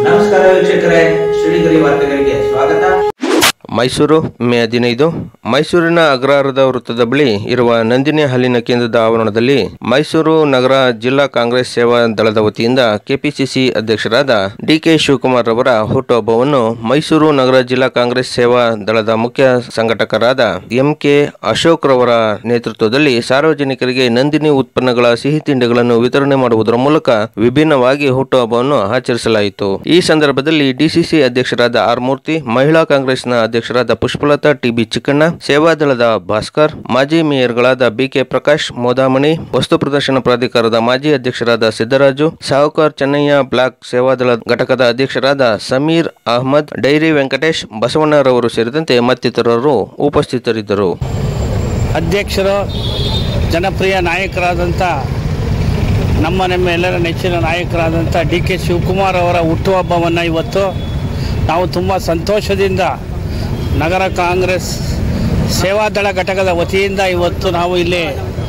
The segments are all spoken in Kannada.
ನಮಸ್ಕಾರ ವೀಕ್ಷಕರೇ ಶ್ರೀಗರಿ ವಾರ್ತೆಗಳಿಗೆ ಸ್ವಾಗತ ಮೈಸೂರು ಮೇ ಹದಿನೈದು ಮೈಸೂರಿನ ಅಗ್ರಹಾರದ ವೃತ್ತದ ಬಳಿ ಇರುವ ನಂದಿನಿ ಹಾಲಿನ ಕೇಂದ್ರದ ಆವರಣದಲ್ಲಿ ಮೈಸೂರು ನಗರ ಜಿಲ್ಲಾ ಕಾಂಗ್ರೆಸ್ ಸೇವಾ ದಳದ ವತಿಯಿಂದ ಕೆಪಿಸಿಸಿ ಅಧ್ಯಕ್ಷರಾದ ಡಿಕೆ ಶಿವಕುಮಾರ್ ಅವರ ಹುಟ್ಟುಹಬ್ಬವನ್ನು ಮೈಸೂರು ನಗರ ಜಿಲ್ಲಾ ಕಾಂಗ್ರೆಸ್ ಸೇವಾ ದಳದ ಮುಖ್ಯ ಸಂಘಟಕರಾದ ಎಂಕೆ ಅಶೋಕ್ ರವರ ನೇತೃತ್ವದಲ್ಲಿ ಸಾರ್ವಜನಿಕರಿಗೆ ನಂದಿನಿ ಉತ್ಪನ್ನಗಳ ಸಿಹಿ ತಿಂಡಿಗಳನ್ನು ವಿತರಣೆ ಮಾಡುವುದರ ಮೂಲಕ ವಿಭಿನ್ನವಾಗಿ ಹುಟ್ಟುಹಬ್ಬವನ್ನು ಆಚರಿಸಲಾಯಿತು ಈ ಸಂದರ್ಭದಲ್ಲಿ ಡಿಸಿಸಿ ಅಧ್ಯಕ್ಷರಾದ ಆರ್ ಮೂರ್ತಿ ಮಹಿಳಾ ಕಾಂಗ್ರೆಸ್ನ ಅಧ್ಯಕ್ಷರಾದ ಪುಷ್ಪಲತಾ ಟಿಬಿ ಚಿಕ್ಕಣ್ಣ ಸೇವಾದಳದ ಭಾಸ್ಕರ್ ಮಾಜಿ ಮೇಯರ್ಗಳಾದ ಬಿಕೆ ಪ್ರಕಾಶ್ ಮೋದಾಮಣಿ ವಸ್ತು ಪ್ರದರ್ಶನ ಪ್ರಾಧಿಕಾರದ ಮಾಜಿ ಅಧ್ಯಕ್ಷರಾದ ಸಿದ್ದರಾಜು ಸಾಹುಕಾರ್ ಚೆನ್ನಯ್ಯ ಬ್ಲಾಕ್ ಸೇವಾದಳ ಘಟಕದ ಅಧ್ಯಕ್ಷರಾದ ಸಮೀರ್ ಅಹಮದ್ ಡೈರಿ ವೆಂಕಟೇಶ್ ಬಸವಣ್ಣರವರು ಸೇರಿದಂತೆ ಮತ್ತಿತರರು ಉಪಸ್ಥಿತರಿದ್ದರು ಅಧ್ಯಕ್ಷರು ಜನಪ್ರಿಯ ನಾಯಕರಾದಂಥ ನಮ್ಮ ನಮ್ಮ ಎಲ್ಲರ ನೆಚ್ಚಿನ ನಾಯಕರಾದಂಥ ಡಿ ಕೆ ಶಿವಕುಮಾರ್ ಅವರ ಹುಟ್ಟುಹಬ್ಬವನ್ನು ಇವತ್ತು ನಾವು ತುಂಬ ಸಂತೋಷದಿಂದ ನಗರ ಕಾಂಗ್ರೆಸ್ ಸೇವಾದಳ ಘಟಕದ ವತಿಯಿಂದ ಇವತ್ತು ನಾವು ಇಲ್ಲಿ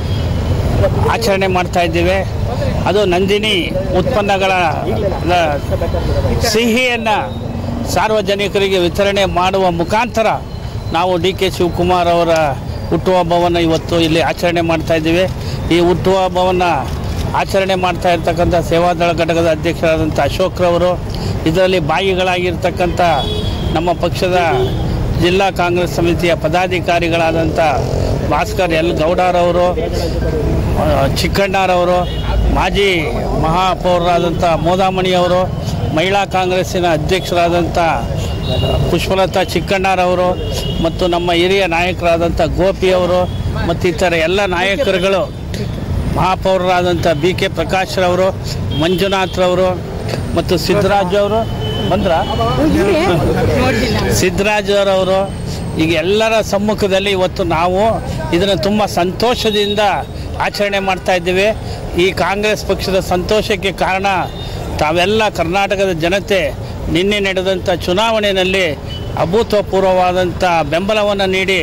ಆಚರಣೆ ಮಾಡ್ತಾ ಇದ್ದೇವೆ ಅದು ನಂದಿನಿ ಉತ್ಪನ್ನಗಳ ಲ- ಸಿಹಿಯನ್ನು ಸಾರ್ವಜನಿಕರಿಗೆ ವಿತರಣೆ ಮಾಡುವ ಮುಖಾಂತರ ನಾವು ಡಿ ಕೆ ಶಿವಕುಮಾರ್ ಅವರ ಹುಟ್ಟುಹಬ್ಬವನ್ನು ಇವತ್ತು ಇಲ್ಲಿ ಆಚರಣೆ ಮಾಡ್ತಾ ಇದ್ದೀವಿ ಈ ಹುಟ್ಟುಹಬ್ಬವನ್ನು ಆಚರಣೆ ಮಾಡ್ತಾ ಇರ್ತಕ್ಕಂಥ ಸೇವಾದಳ ಘಟಕದ ಅಧ್ಯಕ್ಷರಾದಂಥ ಅಶೋಕ್ರವರು ಇದರಲ್ಲಿ ಬಾಯಿಗಳಾಗಿರ್ತಕ್ಕಂಥ ನಮ್ಮ ಪಕ್ಷದ ಜಿಲ್ಲಾ ಕಾಂಗ್ರೆಸ್ ಸಮಿತಿಯ ಪದಾಧಿಕಾರಿಗಳಾದಂಥ ಭಾಸ್ಕರ್ ಎಲ್ ಗೌಡರವರು ಆ, ಚಿಕ್ಕಣ್ಣರವರು ಮಾಜಿ ಮಹಾಪೌರರಾದಂಥ ಮೋದಾಮಣಿಯವರು ಮಹಿಳಾ ಕಾಂಗ್ರೆಸ್ಸಿನ ಅಧ್ಯಕ್ಷರಾದಂಥ ಪುಷ್ಪಲತಾ ಚಿಕ್ಕಣ್ಣರವರು ಮತ್ತು ನಮ್ಮ ಹಿರಿಯ ನಾಯಕರಾದಂಥ ಗೋಪಿಯವರು ಮತ್ತು ಇತರ ಎಲ್ಲ ನಾಯಕರುಗಳು ಮಹಾಪೌರರಾದಂಥ ಬಿ ಕೆ ಪ್ರಕಾಶ್ರವರು ಮಂಜುನಾಥ್ರವರು ಮತ್ತು ಸಿದ್ದರಾಜ್ ಅವರು ಬಂದ್ರ ಸಿದ್ದರಾಜ್ ಅವರವರು ಈಗ ಎಲ್ಲರ ಸಮ್ಮುಖದಲ್ಲಿ ಇವತ್ತು ನಾವು ಇದನ್ನು ತುಂಬ ಸಂತೋಷದಿಂದ ಆಚರಣೆ ಮಾಡ್ತಾ ಇದ್ದೀವಿ ಈ ಕಾಂಗ್ರೆಸ್ ಪಕ್ಷದ ಸಂತೋಷಕ್ಕೆ ಕಾರಣ ತಾವೆಲ್ಲ ಕರ್ನಾಟಕದ ಜನತೆ ನಿನ್ನೆ ನಡೆದಂಥ ಚುನಾವಣೆಯಲ್ಲಿ ಅಭೂತಪೂರ್ವವಾದಂಥ ಬೆಂಬಲವನ್ನು ನೀಡಿ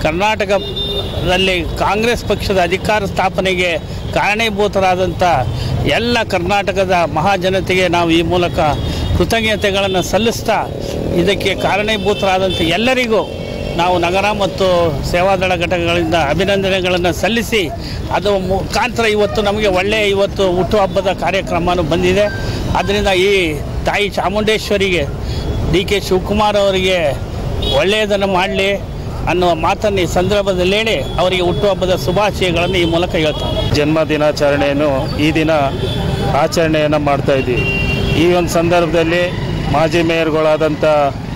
ಕರ್ನಾಟಕದಲ್ಲಿ ಕಾಂಗ್ರೆಸ್ ಪಕ್ಷದ ಅಧಿಕಾರ ಸ್ಥಾಪನೆಗೆ ಕಾರಣೀಭೂತರಾದಂಥ ಎಲ್ಲ ಕರ್ನಾಟಕದ ಮಹಾಜನತೆಗೆ ನಾವು ಈ ಮೂಲಕ ಕೃತಜ್ಞತೆಗಳನ್ನು ಸಲ್ಲಿಸ್ತಾ ಇದಕ್ಕೆ ಕಾರಣೀಭೂತರಾದಂಥ ಎಲ್ಲರಿಗೂ ನಾವು ನಗರ ಮತ್ತು ಸೇವಾದಳ ಘಟಕಗಳಿಂದ ಅಭಿನಂದನೆಗಳನ್ನು ಸಲ್ಲಿಸಿ ಅದು ಮುಖಾಂತರ ಇವತ್ತು ನಮಗೆ ಒಳ್ಳೆಯ ಇವತ್ತು ಹುಟ್ಟುಹಬ್ಬದ ಕಾರ್ಯಕ್ರಮನೂ ಬಂದಿದೆ ಆದ್ದರಿಂದ ಈ ತಾಯಿ ಚಾಮುಂಡೇಶ್ವರಿಗೆ ಡಿ ಕೆ ಶಿವಕುಮಾರ್ ಅವರಿಗೆ ಒಳ್ಳೆಯದನ್ನು ಮಾಡಲಿ ಅನ್ನುವ ಮಾತನ್ನು ಈ ಸಂದರ್ಭದಲ್ಲಿ ಹೇಳಿ ಅವರಿಗೆ ಹುಟ್ಟುಹಬ್ಬದ ಶುಭಾಶಯಗಳನ್ನು ಈ ಮೂಲಕ ಹೇಳ್ತಾರೆ ಜನ್ಮ ದಿನಾಚರಣೆಯನ್ನು ಈ ದಿನ ಆಚರಣೆಯನ್ನು ಮಾಡ್ತಾ ಇದ್ದೀವಿ ಈ ಒಂದು ಸಂದರ್ಭದಲ್ಲಿ ಮಾಜಿ ಮೇಯರ್ಗಳಾದಂಥ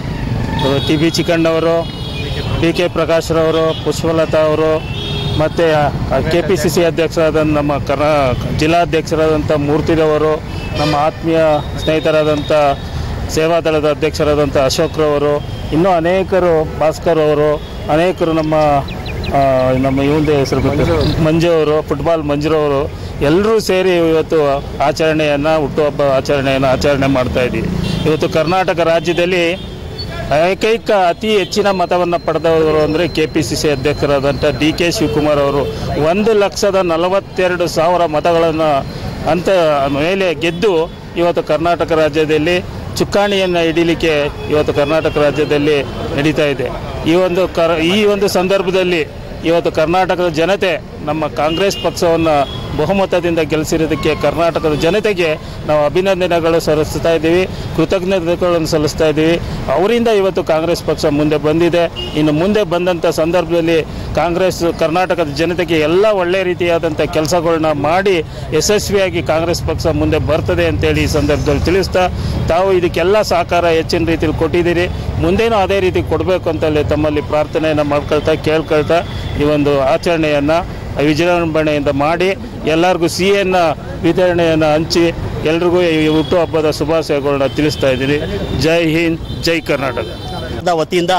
ಟಿ ಬಿ ಚಿಕ್ಕಣ್ಣವರು ಡಿ ಕೆ ಪ್ರಕಾಶ್ರವರು ಪುಷ್ಪಲತಾ ಅವರು ಮತ್ತು ಕೆ ಪಿ ಸಿ ಸಿ ಅಧ್ಯಕ್ಷರಾದ ನಮ್ಮ ಕರ್ನಾ ಜಿಲ್ಲಾಧ್ಯಕ್ಷರಾದಂಥ ಮೂರ್ತಿರವರು ನಮ್ಮ ಆತ್ಮೀಯ ಸ್ನೇಹಿತರಾದಂಥ ಸೇವಾದಳದ ಅಧ್ಯಕ್ಷರಾದಂಥ ಅಶೋಕ್ರವರು ಇನ್ನೂ ಅನೇಕರು ಭಾಸ್ಕರ್ ಅವರು ಅನೇಕರು ನಮ್ಮ ಆ, ನಮ್ಮ ಇವಂದೇ ಹೆಸರು ಗೊತ್ತು ಮಂಜು ಅವರು ಫುಟ್ಬಾಲ್ ಮಂಜುರವರು ಎಲ್ಲರೂ ಸೇರಿ ಇವತ್ತು ಆಚರಣೆಯನ್ನು ಹುಟ್ಟುಹಬ್ಬ ಆಚರಣೆಯನ್ನು ಆಚರಣೆ ಮಾಡ್ತಾ ಇದ್ದೀವಿ ಇವತ್ತು ಕರ್ನಾಟಕ ರಾಜ್ಯದಲ್ಲಿ ಏಕೈಕ ಅತಿ ಹೆಚ್ಚಿನ ಮತವನ್ನು ಪಡೆದವರು ಅಂದರೆ ಕೆ ಪಿ ಸಿ ಸಿ ಅಧ್ಯಕ್ಷರಾದಂಥ ಡಿ ಕೆ ಶಿವಕುಮಾರ್ ಅವರು ಒಂದು ಲಕ್ಷದ ನಲವತ್ತೆರಡು ಸಾವಿರ ಮತಗಳನ್ನು ಅಂತ ಮೇಲೆ ಗೆದ್ದು ಇವತ್ತು ಕರ್ನಾಟಕ ರಾಜ್ಯದಲ್ಲಿ ಚುಕ್ಕಾಣಿಯನ್ನು ಹಿಡಿಲಿಕ್ಕೆ ಇವತ್ತು ಕರ್ನಾಟಕ ರಾಜ್ಯದಲ್ಲಿ ನಡೀತಾ ಇದೆ ಈ ಒಂದು ಕರ ಈ ಒಂದು ಸಂದರ್ಭದಲ್ಲಿ ಇವತ್ತು ಕರ್ನಾಟಕದ ಜನತೆ ನಮ್ಮ ಕಾಂಗ್ರೆಸ್ ಪಕ್ಷವನ್ನು ಬಹುಮತದಿಂದ ಗೆಲ್ಲಿಸಿರೋದಕ್ಕೆ ಕರ್ನಾಟಕದ ಜನತೆಗೆ ನಾವು ಅಭಿನಂದನೆಗಳು ಸಲ್ಲಿಸ್ತಾ ಇದ್ದೀವಿ ಕೃತಜ್ಞತೆಗಳನ್ನು ಸಲ್ಲಿಸ್ತಾ ಇದ್ದೀವಿ ಅವರಿಂದ ಇವತ್ತು ಕಾಂಗ್ರೆಸ್ ಪಕ್ಷ ಮುಂದೆ ಬಂದಿದೆ ಇನ್ನು ಮುಂದೆ ಬಂದಂಥ ಸಂದರ್ಭದಲ್ಲಿ ಕಾಂಗ್ರೆಸ್ ಕರ್ನಾಟಕದ ಜನತೆಗೆ ಎಲ್ಲ ಒಳ್ಳೆಯ ರೀತಿಯಾದಂಥ ಕೆಲಸಗಳನ್ನ ಮಾಡಿ ಯಶಸ್ವಿಯಾಗಿ ಕಾಂಗ್ರೆಸ್ ಪಕ್ಷ ಮುಂದೆ ಬರ್ತದೆ ಅಂತೇಳಿ ಈ ಸಂದರ್ಭದಲ್ಲಿ ತಿಳಿಸ್ತಾ ತಾವು ಇದಕ್ಕೆಲ್ಲ ಸಹಕಾರ ಹೆಚ್ಚಿನ ರೀತಿಯಲ್ಲಿ ಕೊಟ್ಟಿದ್ದೀರಿ ಮುಂದೇನೂ ಅದೇ ರೀತಿ ಕೊಡಬೇಕು ಅಂತೇಳಿ ತಮ್ಮಲ್ಲಿ ಪ್ರಾರ್ಥನೆಯನ್ನು ಮಾಡ್ಕೊಳ್ತಾ ಕೇಳ್ಕೊಳ್ತಾ ಈ ಒಂದು ಆಚರಣೆಯನ್ನು ವಿಜೃಂಭಣೆಯಿಂದ ಮಾಡಿ ಎಲ್ಲರಿಗೂ ಸಿಹಿಯನ್ನು ವಿತರಣೆಯನ್ನು ಹಂಚಿ ಎಲ್ರಿಗೂ ಈ ಹುಟ್ಟುಹಬ್ಬದ ಶುಭಾಶಯಗಳನ್ನ ತಿಳಿಸ್ತಾ ಇದ್ದೀನಿ ಜೈ ಹಿಂದ್ ಜೈ ಕರ್ನಾಟಕ ದ ವತಿಯಿಂದ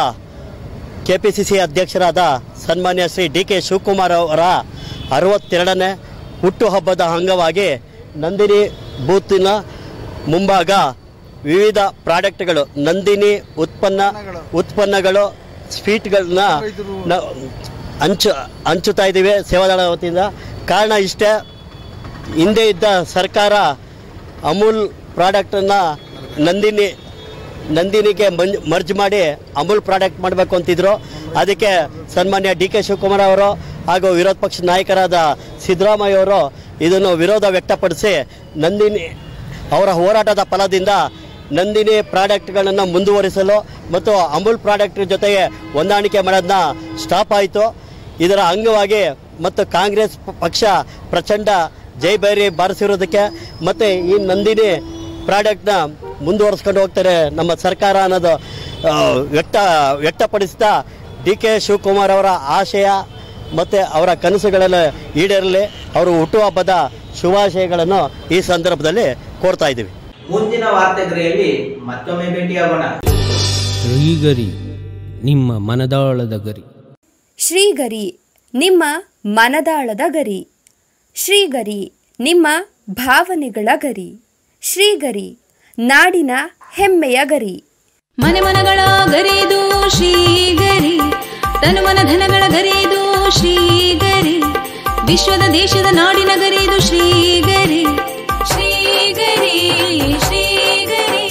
ಕೆ ಪಿ ಸಿ ಸಿ ಅಧ್ಯಕ್ಷರಾದ ಸನ್ಮಾನ್ಯ ಶ್ರೀ ಡಿ ಕೆ ಶಿವಕುಮಾರ್ ಅವರ ಅರವತ್ತೆರಡನೇ ಹುಟ್ಟುಹಬ್ಬದ ಅಂಗವಾಗಿ ನಂದಿನಿ ಬೂತಿನ ಮುಂಭಾಗ ವಿವಿಧ ಪ್ರಾಡಕ್ಟ್ಗಳು ನಂದಿನಿ ಉತ್ಪನ್ನ ಉತ್ಪನ್ನಗಳು ಸ್ವೀಟ್ಗಳನ್ನ ನ- ಹಂಚು ಹಂಚುತ್ತಾ ಇದ್ದೀವಿ ಸೇವಾದಳ ವತಿಯಿಂದ ಕಾರಣ ಇಷ್ಟೇ ಹಿಂದೆ ಇದ್ದ ಸರ್ಕಾರ ಅಮೂಲ್ ಪ್ರಾಡಕ್ಟನ್ನು ನಂದಿನಿ ನಂದಿನಿಗೆ ಮಂಜ್ ಮರ್ಜ್ ಮಾಡಿ ಅಮೂಲ್ ಪ್ರಾಡಕ್ಟ್ ಮಾಡಬೇಕು ಅಂತಿದ್ರು ಅದಕ್ಕೆ ಸನ್ಮಾನ್ಯ ಡಿ ಕೆ ಶಿವಕುಮಾರ್ ಅವರು ಹಾಗೂ ವಿರೋಧ ಪಕ್ಷದ ನಾಯಕರಾದ ಸಿದ್ದರಾಮಯ್ಯ ಅವರು ಇದನ್ನು ವಿರೋಧ ವ್ಯಕ್ತಪಡಿಸಿ ನಂದಿನಿ ಅವರ ಹೋರಾಟದ ಫಲದಿಂದ ನಂದಿನಿ ಪ್ರಾಡಕ್ಟ್ಗಳನ್ನು ಮುಂದುವರಿಸಲು ಮತ್ತು ಅಮೂಲ್ ಪ್ರಾಡಕ್ಟ್ ಜೊತೆಗೆ ಹೊಂದಾಣಿಕೆ ಮಾಡೋದನ್ನ ಸ್ಟಾಪ್ ಆಯಿತು ಇದರ ಅಂಗವಾಗಿ ಮತ್ತು ಕಾಂಗ್ರೆಸ್ ಪ- ಪಕ್ಷ ಪ್ರಚಂಡ ಜೈಬೇರಿ ಬಾರಿಸಿರೋದಕ್ಕೆ ಮತ್ತು ಈ ನಂದಿನಿ ಪ್ರಾಡಕ್ಟ್ನ ಮುಂದುವರಿಸ್ಕೊಂಡು ಹೋಗ್ತಾರೆ ನಮ್ಮ ಸರ್ಕಾರ ಅನ್ನೋದು ಆ, ವ್ಯಕ್ತ ವ್ಯಕ್ತಪಡಿಸ್ತಾ ಡಿ ಕೆ ಶಿವಕುಮಾರ್ ಅವರ ಆಶಯ ಮತ್ತು ಅವರ ಕನಸುಗಳೆಲ್ಲ ಈಡೇರಲಿ ಅವರು ಹುಟ್ಟುಹಬ್ಬದ ಶುಭಾಶಯಗಳನ್ನು ಈ ಸಂದರ್ಭದಲ್ಲಿ ಕೋರ್ತಾ ಇದ್ದೀವಿ ಮುಂದಿನ ವಾರ್ತೆಗರಿಯಲ್ಲಿ ಮತ್ತೊಮ್ಮೆ ಭೇಟಿಯಾಗೋಣ ಶ್ರೀಗರಿ ನಿಮ್ಮ ಮನದಾಳದ ಗರಿ ಶ್ರೀಗರಿ ನಿಮ್ಮ ಮನದಾಳದ ಗರಿ ಶ್ರೀಗರಿ ನಿಮ್ಮ ಭಾವನೆಗಳ ಗರಿ ಶ್ರೀಗರಿ ನಾಡಿನ ಹೆಮ್ಮೆಯ ಗರಿ ಮನೆ ಮನಗಳ ಗರಿದು ಶ್ರೀಗರಿ ತನು ಮನ ಧನಗಳ ಗರಿದು ಶ್ರೀಗರಿ ವಿಶ್ವದ ದೇಶದ ನಾಡಿನ ಗರಿದು ಶ್ರೀಗರಿ ಶ್ರೀಗರಿ ಶ್ರೀಗರಿ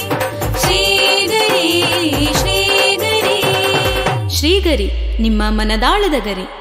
ಶ್ರೀಗರಿ ಶ್ರೀಗರಿ ಶ್ರೀಗರಿ ನಿಮ್ಮ ಮನದಾಳದ ಗರಿ